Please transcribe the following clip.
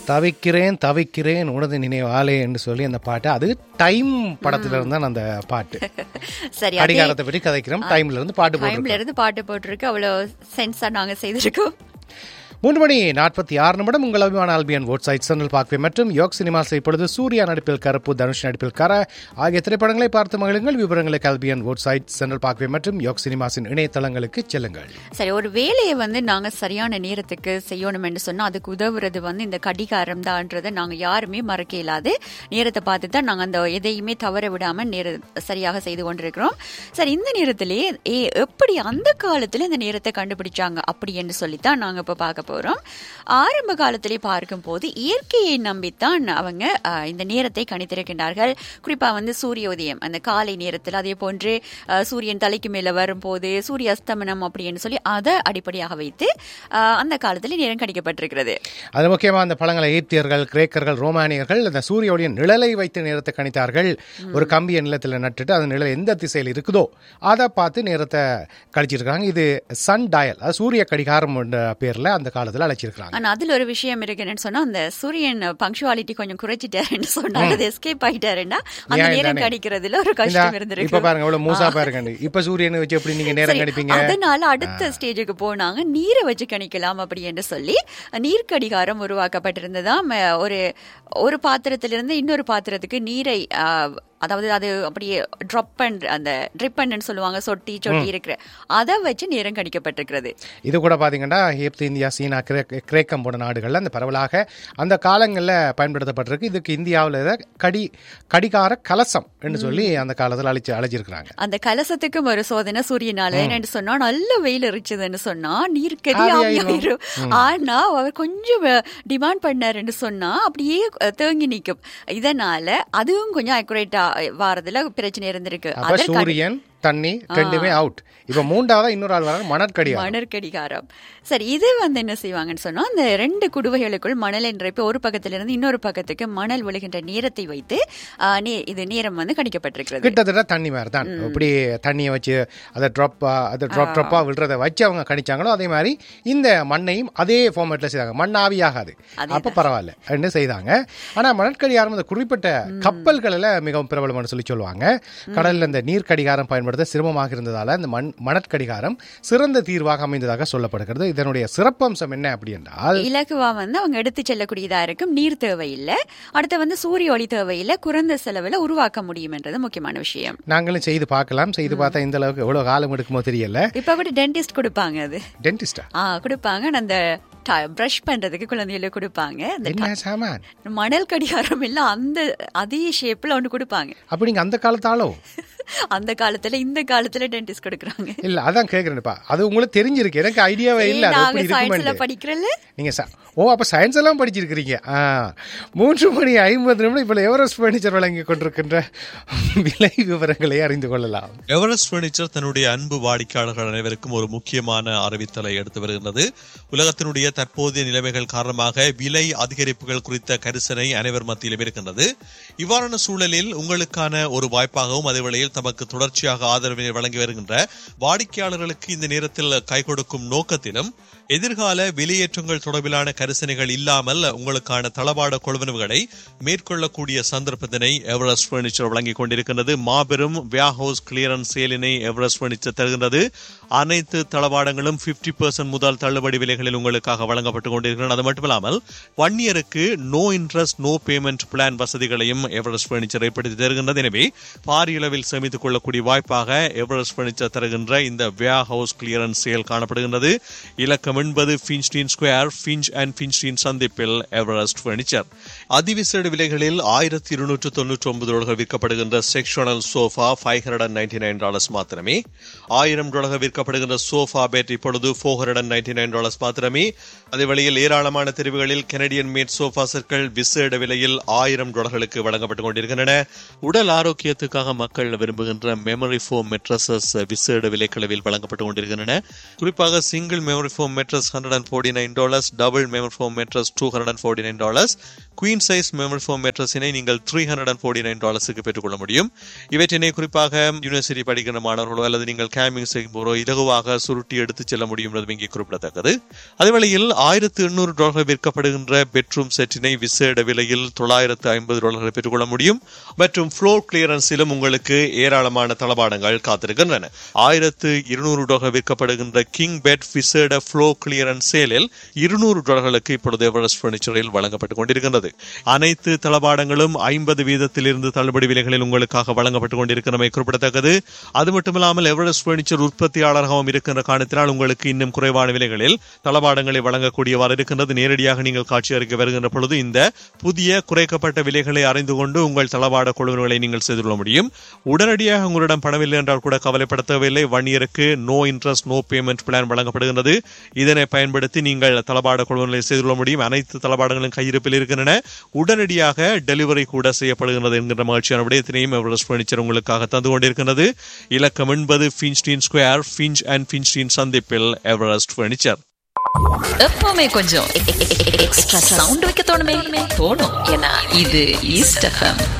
தவிக்கிறேன் தவிக்கிறேன் உனது நினைவாலே என்று சொல்லி அந்த பாட்டு அது டைம் படத்துல இருந்து தான் அந்த பாட்டு சரி அதே அடிகாரத்தை பற்றி கதைக்கிறோம் டைம்ல இருந்து பாட்டு போட்டு டைம்ல இருந்து பாட்டு போட்டிருக்கு அவ்வளவு சென்ஸா நாங்க செய்திருக்கோம் மூன்று மணி நாற்பத்தி ஆறு நிமிடம் உங்கள் அபிமான Albion Woodside Central Parkway மற்றும் யோக் சினிமாஸ் இப்பொழுது சூர்யா நடிப்பில் கருப்பு தனுஷ் நடிப்பில் கர ஆகிய திரைப்படங்களை பார்த்து மகிழுங்கள் விவரங்களுக்கு Albion Woodside Central Parkway மற்றும் யோக் சினிமாஸின் இணையதளங்களுக்கு செல்லுங்கள் சரி ஒரு வேலையை வந்து நாங்க சரியான நேரத்துக்கு செய்யணும் என்று சொன்னா அதுக்கு உதவுறது வந்து இந்த கடிகாரம் தான்றதை நாங்க யாருமே மறக்க இயலாது நேரத்தை பார்த்து தான் நாங்க அந்த எதையுமே தவற விடாம நேர சரியாக செய்து கொண்டிருக்கிறோம் சரி இந்த நேரத்திலே ஏ எப்படி அந்த காலத்துல இந்த நேரத்தை கண்டுபிடிச்சாங்க அப்படி என்று சொல்லித்தான் நாங்க இப்ப பார்க்க போறோம் ஆரம்ப காலத்திலே பார்க்கும் போது இயற்கையை நம்பித்தான் அவங்க அஹ், இந்த நேரத்தை கணித்திருக்கின்றார்கள் குறிப்பா வந்து சூரிய உதயம் அந்த காலை நேரத்தில் அதே போன்று அஹ், சூரியன் தலைக்கு மேல வரும்போது சூரிய அஸ்தமனம் அப்படின்னு சொல்லி அதை அடிப்படையாக வைத்து அஹ், அந்த காலத்தில் நேரம் கணிக்கப்பட்டிருக்கிறது அது முக்கியமா அந்த பழங்களை எகிப்தியர்கள் கிரேக்கர்கள் ரோமானியர்கள் அந்த சூரிய ஒளியின் நிழலை வைத்து நேரத்தை கணித்தார்கள் ஒரு கம்பிய நிலத்தில் நட்டுட்டு அந்த நிழல் எந்த திசையில் இருக்குதோ அதை பார்த்து நேரத்தை கழிச்சிருக்காங்க இது சன் டயல் அது சூரிய கடிகாரம் என்ற பேர்ல அந்த காலத்துல அழைச்சிருக்காங்க ஆனா அதுல ஒரு விஷயம் இருக்குன்னு சொன்னா அந்த சூரியன் பங்க்சுவாலிட்டி கொஞ்சம் குறைச்சிட்டாருன்னு சொன்னா அது எஸ்கேப் ஆயிட்டாருன்னா அந்த நியாயம் நேரம் தானே. கணிக்கிறதுல ஒரு இந்த கஷ்டம் இப்ப இருந்திருக்கு பாருங்க எவ்வளவு மூசா பாருங்க இப்ப சூரியனை வச்சு எப்படி நீங்க நேரம் சரி, கணிப்பீங்க அதனால அடுத்த ஸ்டேஜுக்கு போனாங்க நீரை வச்சு கணிக்கலாம் அப்படி என்று சொல்லி நீர் கடிகாரம் உருவாக்கப்பட்டிருந்ததாம் அஹ், ஒரு ஒரு பாத்திரத்திலிருந்து இன்னொரு பாத்திரத்துக்கு நீரை அஹ், அதாவது அது அப்படியே ட்ராப் பண்ற அந்த ட்ரிப் பண்ணு சொல்லுவாங்க சொட்டி சொட்டி இருக்கிற அதை வச்சு நேரம் கணிக்கப்பட்டிருக்கிறது இது கூட பாத்தீங்கன்னா எகிப்து இந்தியா சீனா கிரே- கிரேக்கம் போன்ற நாடுகள்ல அந்த பரவலாக அந்த காலங்களில் பயன்படுத்தப்பட்டிருக்கு இதுக்கு இந்தியாவில் இதை கடி கடிகார கலசம் என்று சொல்லி அந்த காலத்தில் அழைச்சு அழைச்சிருக்கிறாங்க அந்த கலசத்துக்கும் ஒரு சோதனை சூரியனால என்னன்னு சொன்னா நல்ல வெயில் இருந்துச்சுன்னு சொன்னா நீர் கதி ஆவியாயிரும். ஆவியாயிரும் ஆனா அவர் கொஞ்சம் டிமாண்ட் பண்ணாருன்னு சொன்னா அப்படியே அஹ், தேங்கி நிக்கும் இதனால அதுவும் கொஞ்சம் அக்குரேட்டா வாரதுல பிரச்சனை இருந்திருக்கு அப்ப அதற்கு சூரியன் தண்ணி ரெண்டுமே அவுட் இப்ப மூன்றாவதா இன்னொரு ஆள் வராங்க மணற்கடியாரம் மணற்கடிகாரம் சரி இது வந்து என்ன செய்வாங்கன்னு சொன்னா அந்த ரெண்டு குடுவைகளுக்குள் மணல் நிரப்பி ஒரு பக்கத்துல இருந்து இன்னொரு பக்கத்துக்கு மணல் விழுகின்ற நேரத்தை வைத்து ஆஹ், நே- இது நேரம் வந்து கணிக்கப்பட்டிருக்கிறது கிட்டத்தட்ட தண்ணி மாதிரி தான் இப்படி தண்ணியை வச்சு அதை ட்ராப்பா அதை ட்ராப் ட்ராப்பா விழுறதை வச்சு அவங்க கணிச்சாங்களோ அதே மாதிரி இந்த மண்ணையும் அதே ஃபார்மேட்ல செய்தாங்க மண் ஆவியாகாது அப்ப பரவாயில்ல அப்படின்னு செய்தாங்க ஆனா மணற்கடிகாரம் அந்த குறிப்பிட்ட கப்பல்களில் மிகவும் பிரபலம்னு சொல்லி சொல்லுவாங்க கடல்ல இந்த நீர் கடிகாரம் பயன்படுத்த சிரமமாக இருந்ததால இந்த மண் மணற்கடிகாரம் சிறந்த தீர்வாக அமைந்ததாக சொல்லப்படுகிறது இதனுடைய சிறப்பம்சம் என்ன அப்படி என்றால் இலகுவா வந்து அவங்க எடுத்து செல்லக்கூடியதா இருக்கும் நீர் தேவையில்லை அடுத்து வந்து சூரிய ஒளி தேவையில்லை குறைந்த செலவுல உருவாக்க முடியும்ன்றது முக்கியமான விஷயம் நாங்களும் செய்து பார்க்கலாம் செய்து பார்த்தா இந்த அளவுக்கு எவ்வளவு காலம் எடுக்குமோ தெரியல இப்ப கூட டென்டிஸ்ட் கொடுப்பாங்க அது டென்டிஸ்டா ஆ கொடுப்பாங்க அந்த பிரஷ் பண்றதுக்கு குழந்தைகளுக்கு கொடுப்பாங்க அந்த என்ன சாமான் மணல் கடிகாரம் எல்லாம் அந்த அதே ஷேப்ல ஒன்று கொடுப்பாங்க அப்படிங்க அந்த காலத்தாலோ அந்த காலத்துல இந்த காலத்துல டென்டிஸ்ட் கொடுக்குறாங்க இல்ல அதான் கேக்குறேன்ப்பா அது உங்களுக்கு தெரிஞ்சிருக்கு எனக்கு ஐடியாவே இல்ல அது நாங்க எப்படி சயின்ஸ்ல இருக்குமெண்டு படிக்கிறல நீங்க ச- ஓ அப்ப சயின்ஸ் எல்லாம் படிச்சிருக்கிறீங்க ஆ மூன்று மணி ஐம்பது நிமிடம் இப்ப எவரெஸ்ட் பர்னிச்சர் வழங்கி கொண்டிருக்கின்ற விலை விவரங்களை அறிந்து கொள்ளலாம் எவரெஸ்ட் பர்னிச்சர் தன்னுடைய அன்பு வாடிக்கையாளர்கள் அனைவருக்கும் ஒரு முக்கியமான அறிவித்தலை எடுத்து வருகிறது உலகத்தினுடைய தற்போதைய நிலைமைகள் காரணமாக விலை அதிகரிப்புகள் குறித்த கரிசனை அனைவர் மத்தியிலும் இருக்கின்றது இவ்வாறான சூழலில் உங்களுக்கான ஒரு வாய்ப்பாகவும் அதே வேளையில் தமக்கு தொடர்ச்சியாக ஆதரவினை வழங்கி வருகின்ற வாடிக்கையாளர்களுக்கு இந்த நேரத்தில் கை கொடுக்கும் நோக்கத்திலும் எதிர்கால வெளியேற்றங்கள் தொடர்பிலான கரிசனைகள் இல்லாமல் உங்களுக்கான தளவாட கொள்வனவுகளை மேற்கொள்ளக்கூடிய சந்தர்ப்பத்தினை எவரெஸ்ட் பர்னிச்சர் வழங்கிக் கொண்டிருக்கின்றது மாபெரும் வியாஹவுஸ் கிளியரன்ஸ் சேலினை எவரெஸ்ட் பர்னிச்சர் தருகின்றது அனைத்து தளவாடங்களும் 50% முதல் தள்ளுபடி விலைகளில் உங்களுக்காக வழங்கப்பட்டுக் கொண்டிருக்கின்றன அது மட்டுமில்லாமல் ஒன் இயருக்கு no interest no payment plan வசதிகளையும் எவரெஸ்ட் பர்னிச்சர் ஏற்படுத்தி தருகின்றது எனவே பாரிய அளவில் சேமித்துக் கொள்ளக்கூடிய வாய்ப்பாக எவரெஸ்ட் பர்னிச்சர் தருகின்ற இந்த வியா ஹவுஸ் கிளியரன்ஸ் சேல் காணப்படுகின்றது இலக்கம் என்பது Finchdene square Finch and Finchdene சந்திப்பில் எவரெஸ்ட் பர்னிச்சர் அதிவிசேட விலைகளில் ஆயிரத்தி இருநூற்று தொன்னூற்றி ஒன்பது டாலர்கள் விற்கப்படுகின்ற sectional sofa five hundred and ninety nine dollars மாத்திரமே ஆயிரம் டாலர்கள் விற்கப்படுகின்ற சோஃபா பேட் இப்பொழுது four hundred and ninety nine dollars மாத்திரமே அதே வழியில் ஏராளமான தெரிவுகளில் கெனடியன் மேட் சோஃபா சர்க்கிள் விசேட விலையில் ஆயிரம் டாலர்களுக்கு வழங்கப்பட்டுக் கொண்டிருக்கின்றன உடல் ஆரோக்கியத்துக்காக மக்கள் விரும்புகின்ற மெமரி ஃபோம் மெட்ரஸஸ் விசேட விலைக்களவில் வழங்கப்பட்டுக் கொண்டிருக்கின்றன குறிப்பாக single memory foam mattress hundred and forty nine dollars double memory foam mattress two hundred and forty nine dollars queen size memory foam மெட்ரஸினை நீங்கள் three hundred and forty nine டாலர்ஸுக்கு பெற்றுக்கொள்ள முடியும் இவற்றினை குறிப்பாக யூனிவர்சிட்டி படிக்கிற மாணவர்களோ அல்லது நீங்கள் கேம்பிங் செய்யும் போதோ இலகுவாக சுருட்டி எடுத்துச் செல்ல முடியும் என்பது இங்கே குறிப்பிடத்தக்கது அதேவேளையில் ஆயிரத்து எண்ணூறு டாலர்கள் விற்கப்படுகின்ற பெட்ரூம் செட்டினை விசேட விலையில் தொள்ளாயிரத்து ஐம்பது டாலர்களை பெற்றுக்கொள்ள முடியும் மற்றும் ஃப்ளோர் கிளியரன்ஸிலும் உங்களுக்கு ஏராளமான தளபாடங்கள் காத்திருக்கின்றன ஆயிரத்து இருநூறு டாலர் விற்கப்படுகின்ற கிங் பெட் விசேட ஃப்ளோ கிளியரன்ஸ் சேலில் இருநூறு டாலர்களுக்கு இப்பொழுது எவரெஸ்ட் பர்னிச்சரில் வழங்கப்பட்டுக் கொண்டிருக்கின்றது அனைத்து தளபாடங்களும் ஐம்பது வீதத்திலிருந்து தள்ளுபடி விலைகளில் உங்களுக்காக வழங்கப்பட்டுக் கொண்டிருக்கிறமை குறிப்பிடத்தக்கது அது மட்டுமில்லாமல் எவரெஸ்ட் பர்னிச்சர் உற்பத்தியாளராகவும் இருக்கின்ற காரணத்தினால் உங்களுக்கு இன்னும் குறைவான விலைகளில் தளபாடங்களை வழங்கக்கூடியவாறு இருக்கின்றது நேரடியாக நீங்கள் காட்சி அறிக்கை வருகின்ற பொழுது இந்த புதிய குறைக்கப்பட்ட விலைகளை அறிந்து கொண்டு உங்கள் தளபாட கொள்வனங்களை நீங்கள் செய்து கொள்ள முடியும் உடனடியாக உங்களிடம் பணமில்லை என்றால் கூட கவலைப்பட தேவையில்லை ஒன் இயருக்கு no interest no payment plan வழங்கப்படுகின்றது இதனை பயன்படுத்தி நீங்கள் தளபாட கொள்வனங்களை செய்து கொள்ள முடியும் அனைத்து தளபாடங்களும் கையிருப்பில் இருக்கின்றன உடனடியாக டெலிவரி கூட செய்யப்படுகிறது என்கின்ற மகிழ்ச்சியான விடயத்தினையும் எவரெஸ்ட் பர்னிச்சர் உங்களுக்காக தந்து கொண்டிருக்கிறது இலக்கம் என்பது Finchdene square Finch and Finchdene சந்திப்பில் எவரெஸ்ட் பர்னிச்சர் எப்பவுமே கொஞ்சம் எக்ஸ்ட்ரா சவுண்ட் வைக்க தோணுமே தோணும் ஏன்னா இது ஈஸ்ட் எஃப்எம்